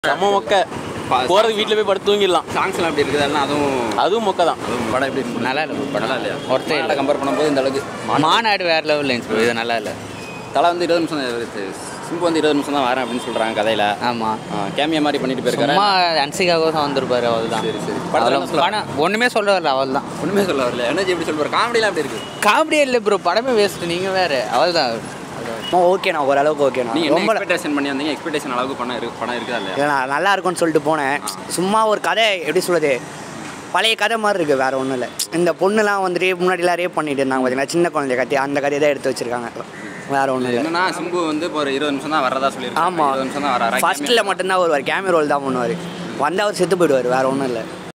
செம்ம மொக்க போகிறது வீட்டில் போய் படுத்து தூங்கிடலாம் சாங்ஸ்லாம் எப்படி இருக்குது அதெல்லாம் அதுவும் அதுவும் மொக்க தான் அதுவும் படம் எப்படி இருக்கு நல்லா இல்லை bro படம் நல்லா இல்லையா ஒருத்தே இல்லை கம்பேர் பண்ணும்போது இந்த அளவுக்கு மாநாடு வேற லெவலில் இருந்துச்சு bro. இது நல்லா இல்லை தலை வந்து இருபது நிமிஷம் தான் இருக்கு. சிம்பு வந்து இருபது நிமிஷம் தான் வரேன் அப்படின்னு சொல்கிறாங்க கதையில் ஆமாம் கேமியா மாதிரி பண்ணிட்டு போயிருக்காரு சும்மா அன்சிகாக வந்திருப்பாரு அவள் தான் சரி சரி படத்தில் என்ன சொல்ல படம் ஒன்றுமே சொல்ல வரல அவள் தான் ஒன்றுமே சொல்ல வரல எனர்ஜி எப்படி சொல்லுவார் காமெடிலாம் எப்படி இருக்குது காமெடியே இல்லை ப்ரோ படமே வேஸ்ட் நீங்கள் வேறு அவள் தான் ஓகேண்ணா ஓரளவுக்கு ஓகேண்ணா நீங்கள் என்ன ரொம்ப எக்ஸ்பெக்டேஷன் பண்ணி வந்தீங்க எக்ஸ்பெக்டேஷன் அளவுக்கு படம் இருக்கு படம் இருக்குதா இல்லையா இல்லைண்ணா நல்லா இருக்கும்னு சொல்லிட்டு போனேன் சும்மா ஒரு கதை எப்படி சொல்லுது பழைய கதை மாதிரி இருக்குது வேற ஒன்றும் இல்லை இந்த பொண்ணுலாம் வந்துட்டு முன்னாடிலாம் ரேப் பண்ணிட்டு இருந்தாங்க பார்த்தீங்கன்னா சின்ன குழந்தைய கட்டி அந்த கதையை தான் எடுத்து வச்சிருக்காங்க வேற ஒன்றும் இல்லை என்னன்னா சிம்பு வந்து இப்போ ஒரு இருபது நிமிஷம் தான் வரதா சொல்லியிருக்காங்க ஆமாம் இருபது நிமிஷம் தான் வராரா ஃபர்ஸ்ட்டில் மட்டும்தான் வருவார் கேமரா ரோல் தான் பண்ணுவார் வந்து அவர் செத்து போயிடுவார் வேற ஒன்றும் இல்லை